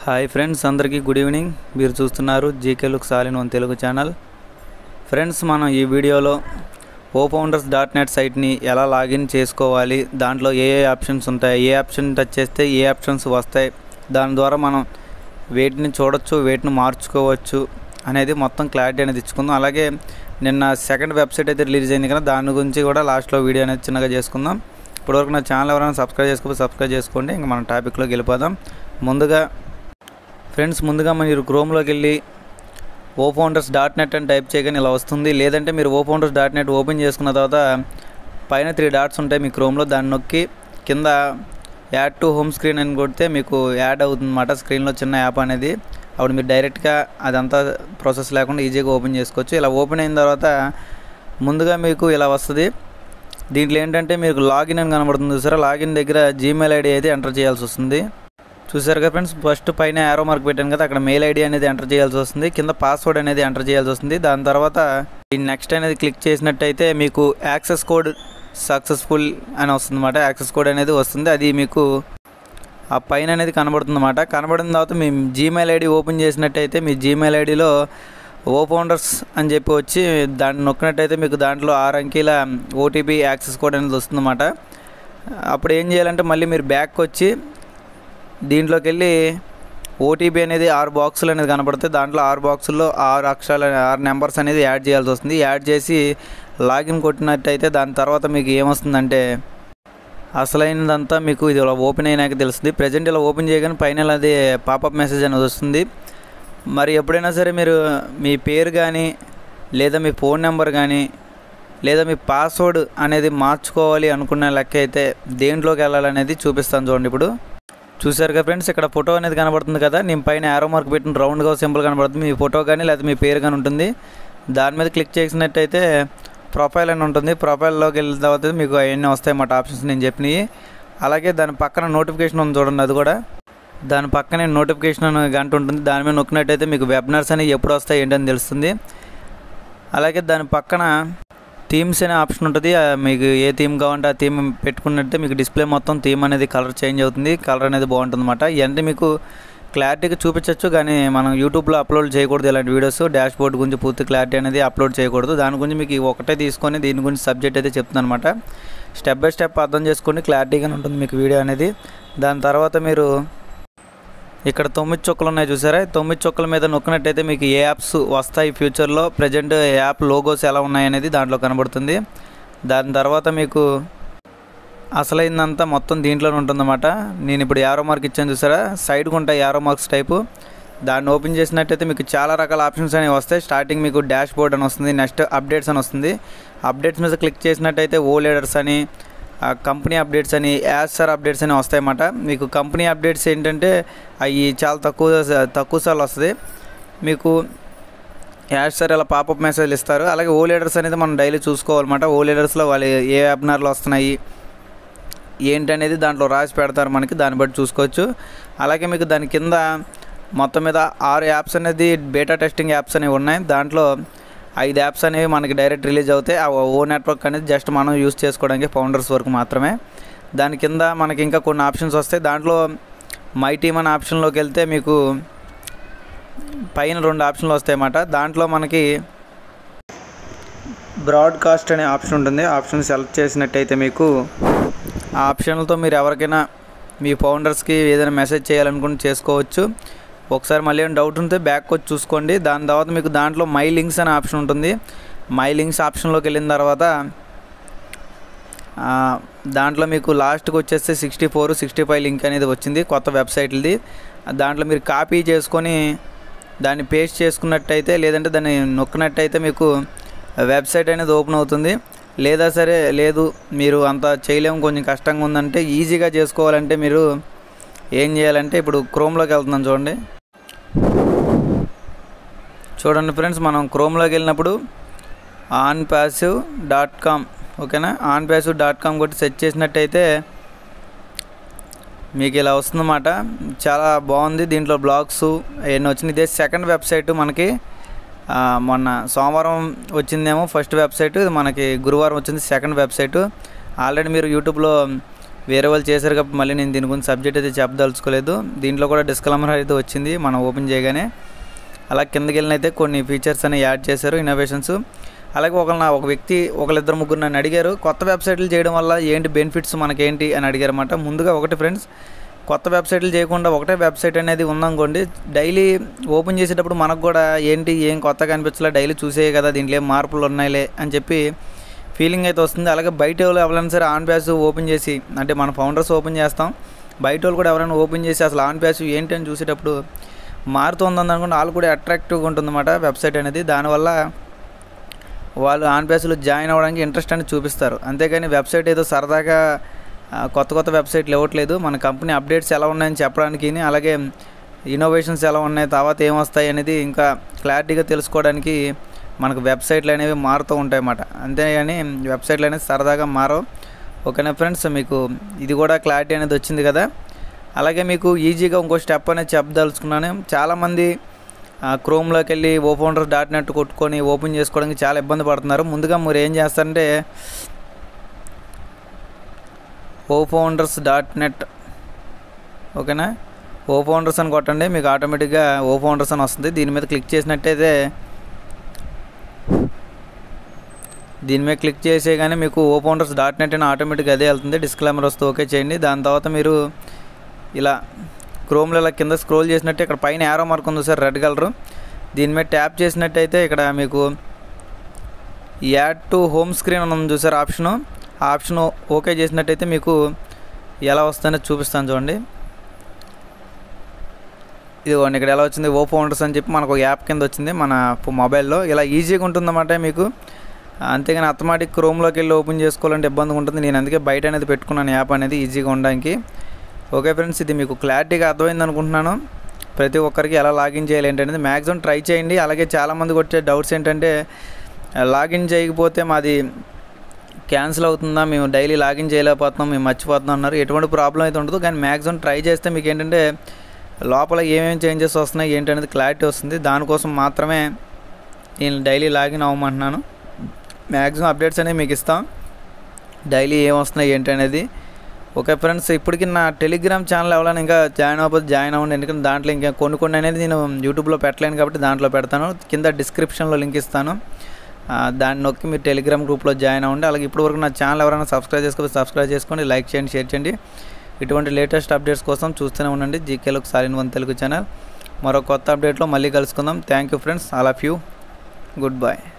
hi friends అందరికీ good evening మీరు చూస్తున్నారు జీకే లుక్ సాలిన్ వన్ తెలుగు ఛానల్ ఫ్రెండ్స్ మనం ఈ వీడియోలో ఓ ఫౌండర్స్ డాట్ నెట్ సైట్ని ఎలా లాగిన్ చేసుకోవాలి దాంట్లో ఏ ఏ ఆప్షన్స్ ఉంటాయి ఏ ఆప్షన్ టచ్ చేస్తే ఏ ఆప్షన్స్ వస్తాయి దాని ద్వారా మనం వేటిని చూడొచ్చు వేటిని మార్చుకోవచ్చు అనేది మొత్తం క్లారిటీ అనేది ఇచ్చుకుందాం అలాగే నిన్న సెకండ్ వెబ్సైట్ అయితే రిలీజ్ అయింది కదా దాని గురించి కూడా లాస్ట్లో వీడియో అనేది చిన్నగా చేసుకుందాం ఇప్పటివరకు నా ఛానల్ ఎవరైనా సబ్స్క్రైబ్ చేసుకోకపోతే సబ్స్క్రైబ్ చేసుకోండి ఇంకా మనం టాపిక్లోకి వెళ్ళిపోదాం ముందుగా ఫ్రెండ్స్ ముందుగా మీరు క్రోమ్లోకి వెళ్ళి ఓ ఫౌండర్స్ డాట్ నెట్ అని టైప్ చేయగానే ఇలా వస్తుంది లేదంటే మీరు O founders dot net open చేసుకున్న తర్వాత పైన త్రీ డాట్స్ ఉంటాయి మీ క్రోమ్లో దాన్ని నొక్కి కింద యాడ్ టు హోమ్ స్క్రీన్ అని కొడితే మీకు యాడ్ అవుతుంది అన్నమాట స్క్రీన్లో చిన్న యాప్ అనేది అప్పుడు మీరు డైరెక్ట్గా అదంతా ప్రాసెస్ లేకుండా ఈజీగా ఓపెన్ చేసుకోవచ్చు ఇలా ఓపెన్ అయిన తర్వాత ముందుగా మీకు ఇలా వస్తుంది దీంట్లో ఏంటంటే మీకు లాగిన్ అని కనబడుతుంది చూసారా లాగిన్ దగ్గర జీమెయిల్ ఐడి అయితే ఎంటర్ చేయాల్సి వస్తుంది చూసారు కదా ఫ్రెండ్స్ ఫస్ట్ పైన యారో మార్క్ పెట్టాను కదా అక్కడ మెయిల్ ఐడి అనేది ఎంటర్ చేయాల్సి వస్తుంది కింద పాస్వర్డ్ అనేది ఎంటర్ చేయాల్సి వస్తుంది దాని తర్వాత ఈ నెక్స్ట్ అనేది క్లిక్ చేసినట్టయితే మీకు యాక్సెస్ కోడ్ సక్సెస్ఫుల్ అని వస్తుంది అనమాట యాక్సెస్ కోడ్ అనేది వస్తుంది అది మీకు ఆ పైన అనేది కనబడుతుంది అనమాట కనబడిన తర్వాత మీ జీమెయిల్ ఐడి ఓపెన్ చేసినట్టయితే మీ జీమెయిల్ ఐడిలో ఓ ఫౌండర్స్ అని చెప్పి వచ్చి దాన్ని నొక్కినట్టయితే మీకు దాంట్లో ఆరు అంకెల ఓటీపీ యాక్సెస్ కోడ్ అనేది వస్తుందన్నమాట అప్పుడు ఏం చేయాలంటే మళ్ళీ మీరు బ్యాక్ వచ్చి దీంట్లోకి వెళ్ళి ఓటీపీ అనేది ఆరు బాక్సులు అనేది కనపడతాయి దాంట్లో ఆరు బాక్సుల్లో ఆరు అక్షరాలు ఆరు నెంబర్స్ అనేది యాడ్ చేయాల్సి వస్తుంది యాడ్ చేసి లాగిన్ కొట్టినట్టయితే దాని తర్వాత మీకు ఏమొస్తుందంటే అసలైనదంతా మీకు ఇది ఇలా ఓపెన్ అయినాక తెలుస్తుంది ప్రజెంట్ ఇలా ఓపెన్ చేయగానే పైన అది పాపప్ మెసేజ్ అనేది వస్తుంది మరి ఎప్పుడైనా సరే మీరు మీ పేరు కానీ లేదా మీ ఫోన్ నెంబర్ కానీ లేదా మీ పాస్వర్డ్ అనేది మార్చుకోవాలి అనుకున్న లెక్క అయితే దేంట్లోకి వెళ్ళాలనేది చూపిస్తాను చూడండి ఇప్పుడు చూసారు కదా ఫ్రెండ్స్ ఇక్కడ ఫోటో అనేది కనబడుతుంది కదా నేను పైన యారో మార్క్ పెట్టిన రౌండ్గా సింపుల్ కనబడుతుంది మీ ఫోటో కానీ లేదా మీ పేరు కానీ ఉంటుంది దాని మీద క్లిక్ చేసినట్టయితే ప్రొఫైల్ అని ఉంటుంది ప్రొఫైల్లోకి వెళ్ళిన తర్వాత మీకు అవన్నీ వస్తాయి అన్నమాట ఆప్షన్స్ నేను చెప్పినవి అలాగే దాని పక్కన నోటిఫికేషన్ ఉంది చూడండి అది కూడా దాని పక్కనే నోటిఫికేషన్ అనే గంట ఉంటుంది దాని మీద నొక్కినట్టయితే మీకు వెబినార్స్ అనేవి ఎప్పుడు వస్తాయి ఏంటని తెలుస్తుంది అలాగే దాని పక్కన థీమ్స్ అనే ఆప్షన్ ఉంటుంది ఆ మీకు ఏ థీమ్ కావాలంటే ఆ థీమ్ పెట్టుకున్నట్టే మీకు డిస్ప్లే మొత్తం థీమ్ అనేది కలర్ చేంజ్ అవుతుంది కలర్ అనేది బాగుంటుంది అనమాట ఇవన్నీ మీకు క్లారిటీగా చూపించవచ్చు కానీ మనం యూట్యూబ్లో అప్లోడ్ చేయకూడదు ఇలాంటి వీడియోస్ డాష్ బోర్డ్ గురించి పూర్తి క్లారిటీ అనేది అప్లోడ్ చేయకూడదు దాని గురించి మీకు ఈ ఒకటే తీసుకొని దీని గురించి సబ్జెక్ట్ అయితే చెప్తున్నాను అనమాట స్టెప్ బై స్టెప్ అర్థం చేసుకోండి క్లారిటీగానే ఉంటుంది మీకు వీడియో అనేది దాని తర్వాత మీరు ఇక్కడ తొమ్మిది చుక్కలు ఉన్నాయి చూసారా ఈ తొమ్మిది చుక్కల మీద నొక్కినట్టయితే మీకు ఏ యాప్స్ వస్తాయి ఫ్యూచర్లో ప్రజెంట్ యాప్ లోగోస్ ఎలా ఉన్నాయి అనేది దాంట్లో కనబడుతుంది దాని తర్వాత మీకు అసలైందంతా మొత్తం దీంట్లోనే ఉంటుందన్నమాట నేను ఇప్పుడు యారో మార్క్ ఇచ్చాను చూసారా సైడ్కి ఉంటాయి యారో మార్క్స్ టైపు దాన్ని ఓపెన్ చేసినట్టయితే మీకు చాలా రకాల ఆప్షన్స్ అనేవి వస్తాయి స్టార్టింగ్ మీకు డాష్ బోర్డ్ అని వస్తుంది నెక్స్ట్ అప్డేట్స్ అని వస్తుంది అప్డేట్స్ మీద క్లిక్ చేసినట్టయితే ఓ లీడర్స్ అని కంపెనీ అప్డేట్స్ అని యాస్టర్ అప్డేట్స్ అని వస్తాయన్నమాట మీకు కంపెనీ అప్డేట్స్ ఏంటంటే అవి చాలా తక్కువ తక్కువ సార్లు వస్తుంది మీకు యాస్టర్ ఇలా పాపప్ మెసేజ్లు ఇస్తారు అలాగే ఓ లీడర్స్ అనేది మనం డైలీ చూసుకోవాలన్నమాట ఓ లీడర్స్లో వాళ్ళు ఏ వెబినార్లు వస్తున్నాయి ఏంటనేది దాంట్లో రాసి పెడతారు మనకి దాన్ని బట్టి చూసుకోవచ్చు అలాగే మీకు దాని కింద మొత్తం మీద ఆరు యాప్స్ అనేది బేటా టెస్టింగ్ యాప్స్ అనేవి ఉన్నాయి దాంట్లో ఐదు యాప్స్ అనేవి మనకి డైరెక్ట్ రిలీజ్ అవుతాయి ఆ ఓ నెట్వర్క్ అనేది జస్ట్ మనం యూస్ చేసుకోవడానికి ఫౌండర్స్ వరకు మాత్రమే దాని కింద మనకి ఇంకా కొన్ని ఆప్షన్స్ వస్తాయి దాంట్లో మై టీమ్ అనే ఆప్షన్లోకి వెళ్తే మీకు పైన రెండు ఆప్షన్లు వస్తాయన్నమాట దాంట్లో మనకి బ్రాడ్కాస్ట్ అనే ఆప్షన్ ఉంటుంది ఆప్షన్ సెలెక్ట్ చేసినట్టయితే మీకు ఆ ఆప్షన్లతో మీరు ఎవరికైనా మీ ఫౌండర్స్కి ఏదైనా మెసేజ్ చేయాలనుకుంటే చేసుకోవచ్చు ఒకసారి మళ్ళీ ఏమైనా డౌట్ ఉంటే బ్యాక్ వచ్చి చూసుకోండి దాని తర్వాత మీకు దాంట్లో మై లింక్స్ అనే ఆప్షన్ ఉంటుంది మై లింక్స్ ఆప్షన్లోకి వెళ్ళిన తర్వాత దాంట్లో మీకు లాస్ట్కి వచ్చేస్తే sixty four sixty five link అనేది వచ్చింది కొత్త వెబ్సైట్లది దాంట్లో మీరు కాపీ చేసుకొని దాన్ని పేస్ట్ చేసుకున్నట్టయితే లేదంటే దాన్ని నొక్కినట్టయితే మీకు వెబ్సైట్ అనేది ఓపెన్ అవుతుంది లేదా సరే లేదు మీరు అంత చేయలేము కొంచెం కష్టంగా ఉందంటే ఈజీగా చేసుకోవాలంటే మీరు ఏం చేయాలంటే ఇప్పుడు క్రోమ్లోకి వెళ్తున్నాం చూడండి చూడండి ఫ్రెండ్స్ మనం క్రోమ్లోకి వెళ్ళినప్పుడు ఆన్ ప్యాసివ్ డాట్ కామ్ ఓకేనా ఆన్ ప్యాసివ్ డాట్ కామ్ కొట్టి సెర్చ్ చేసినట్టయితే మీకు ఇలా వస్తుందన్నమాట చాలా బాగుంది దీంట్లో బ్లాగ్స్ అవన్నీ వచ్చినాయి ఇదే సెకండ్ వెబ్సైట్ మనకి మొన్న సోమవారం వచ్చిందేమో ఫస్ట్ వెబ్సైట్ ఇది మనకి గురువారం వచ్చింది సెకండ్ వెబ్సైట్ ఆల్రెడీ మీరు యూట్యూబ్లో వేరే వాళ్ళు చేశారు కాబట్టి మళ్ళీ నేను దీని గురించి సబ్జెక్ట్ అయితే చెప్పదలుచుకోలేదు దీంట్లో కూడా డిస్క్లమర్ అయితే వచ్చింది మనం ఓపెన్ చేయగానే అలా కిందకి వెళ్ళిన అయితే కొన్ని ఫీచర్స్ అనేవి యాడ్ చేశారు ఇన్నోవేషన్స్ అలాగే ఒక ఒక వ్యక్తి ఒకళ్ళిద్దరు ముగ్గురు నన్ను అడిగారు కొత్త వెబ్సైట్లు చేయడం వల్ల ఏంటి బెనిఫిట్స్ మనకేంటి అని అడిగారన్నమాట ముందుగా ఒకటి ఫ్రెండ్స్ కొత్త వెబ్సైట్లు చేయకుండా ఒకటే వెబ్సైట్ అనేది ఉందనుకోండి డైలీ ఓపెన్ చేసేటప్పుడు మనకు కూడా ఏంటి ఏం కొత్తగా అనిపించలే డైలీ చూసే కదా దీంట్లో ఏం మార్పులు ఉన్నాయిలే అని చెప్పి ఫీలింగ్ అయితే వస్తుంది అలాగే బయట వాళ్ళు ఎవరైనా సరే ఆన్ ప్యాస్ ఓపెన్ చేసి అంటే మన ఫౌండర్స్ ఓపెన్ చేస్తాం బయట వాళ్ళు కూడా ఎవరైనా ఓపెన్ చేసి అసలు ఆన్ ప్యాస్ ఏంటి అని చూసేటప్పుడు మారుతుంది అనుకుంటే వాళ్ళు కూడా అట్రాక్టివ్గా ఉంటుందన్నమాట వెబ్సైట్ అనేది దానివల్ల వాళ్ళు ఆన్ ప్యాస్లో జాయిన్ అవ్వడానికి ఇంట్రెస్ట్ అనేది చూపిస్తారు అంతేగాని వెబ్సైట్ ఏదో సరదాగా ఆ, కొత్త కొత్త వెబ్సైట్లు ఇవ్వట్లేదు మన కంపెనీ అప్డేట్స్ ఎలా ఉన్నాయని చెప్పడానికి అలాగే ఇన్నోవేషన్స్ ఎలా ఉన్నాయి తర్వాత ఏమొస్తాయి అనేది ఇంకా క్లారిటీగా తెలుసుకోవడానికి మనకు వెబ్సైట్లు అనేవి మారుతూ ఉంటాయి అన్నమాట అంతేగాని వెబ్సైట్లు అనేది సరదాగా మారవు ఓకేనా ఫ్రెండ్స్ మీకు ఇది కూడా క్లారిటీ అనేది వచ్చింది కదా అలాగే మీకు ఈజీగా ఇంకో స్టెప్ అనేది చెప్పదలుచుకున్నాను చాలామంది క్రోమ్లోకి వెళ్ళి ఓపెనర్ డాట్ నెట్ కొట్టుకొని ఓపెన్ చేసుకోవడానికి చాలా ఇబ్బంది పడుతున్నారు ముందుగా మీరు ఏం చేస్తారంటే ఓ ఫౌండర్స్ డాట్ నెట్ ఓకేనా ఓ ఫౌండర్స్ అని కొట్టండి మీకు ఆటోమేటిక్గా ఓ ఫౌండర్స్ అని వస్తుంది దీని మీద క్లిక్ చేసినట్టయితే దీని మీద క్లిక్ చేసేగానే మీకు ఓ ఫౌండర్స్ డాట్ నెట్ అని ఆటోమేటిక్గా అదే వెళ్తుంది డిస్క్లైమర్ వస్తే ఓకే చేయండి దాని తర్వాత మీరు ఇలా క్రోమ్లో ఇలా కింద స్క్రోల్ చేసినట్టు ఇక్కడ పైన యారో మార్క్ ఉంది సార్ రెడ్ కలర్ దీని మీద ట్యాప్ చేసినట్టయితే ఇక్కడ మీకు యాడ్ టు హోమ్ స్క్రీన్ అని ఉంది చూసారు ఆప్షను ఆ ఆప్షన్ ఓకే చేసినట్టయితే మీకు ఎలా వస్తుందో చూపిస్తాను చూడండి ఇదిగోండి ఇక్కడ ఎలా వచ్చింది ఓ ఫౌండర్స్ అని చెప్పి మనకు ఒక యాప్ కింద వచ్చింది మన మొబైల్లో ఇలా ఈజీగా ఉంటుందన్నమాట మీకు అంతేగాని అథమాటిక్ క్రోమ్లోకి వెళ్ళి ఓపెన్ చేసుకోవాలంటే ఇబ్బందిగా ఉంటుంది నేను అందుకే బయట అనేది పెట్టుకున్నాను యాప్ అనేది ఈజీగా ఉండడానికి ఓకే ఫ్రెండ్స్ ఇది మీకు క్లారిటీగా అర్థమైంది అనుకుంటున్నాను ప్రతి ఒక్కరికి ఎలా లాగిన్ చేయాలి ఏంటనేది మ్యాక్సిమం ట్రై చేయండి అలాగే చాలామందికి వచ్చే డౌట్స్ ఏంటంటే లాగిన్ చేయకపోతే మాది క్యాన్సిల్ అవుతుందా మేము డైలీ లాగిన్ చేయలేకపోతున్నాం మేము మర్చిపోతున్నాం అన్నారు ఎటువంటి ప్రాబ్లం అయితే ఉండదు కానీ మ్యాక్సిమం ట్రై చేస్తే మీకు ఏంటంటే లోపల ఏమేమి చేంజెస్ వస్తున్నాయి ఏంటనేది క్లారిటీ వస్తుంది దానికోసం మాత్రమే నేను డైలీ లాగిన్ అవ్వమంటున్నాను మ్యాక్సిమం అప్డేట్స్ అనేవి మీకు ఇస్తాం డైలీ ఏం వస్తున్నాయి ఏంటి అనేది ఓకే ఫ్రెండ్స్ ఇప్పటికి నా టెలిగ్రామ్ ఛానల్ ఎవరైనా ఇంకా జాయిన్ అవ్వకపోతే జాయిన్ అవ్వండి ఎందుకంటే దాంట్లో ఇంకా కొన్ని కొన్ని అనేది నేను యూట్యూబ్లో పెట్టలేను కాబట్టి దాంట్లో పెడతాను కింద డిస్క్రిప్షన్లో లింక్ ఇస్తాను ఆ, దాన్ని నొక్కి మీరు టెలిగ్రామ్ గ్రూప్లో జాయిన్ అవ్వండి అలాగే ఇప్పటివరకు నా ఛానల్ ఎవరైనా సబ్స్క్రైబ్ చేసుకోకపోతే సబ్స్క్రైబ్ చేసుకోండి లైక్ చేయండి షేర్ చేయండి ఇటువంటి లేటెస్ట్ అప్డేట్స్ కోసం చూస్తూనే ఉండండి జీకేలకు సాలిన్ వన్ తెలుగు ఛానల్ మరో కొత్త అప్డేట్లో మళ్ళీ కలుసుకుందాం thank you friends all of you good bye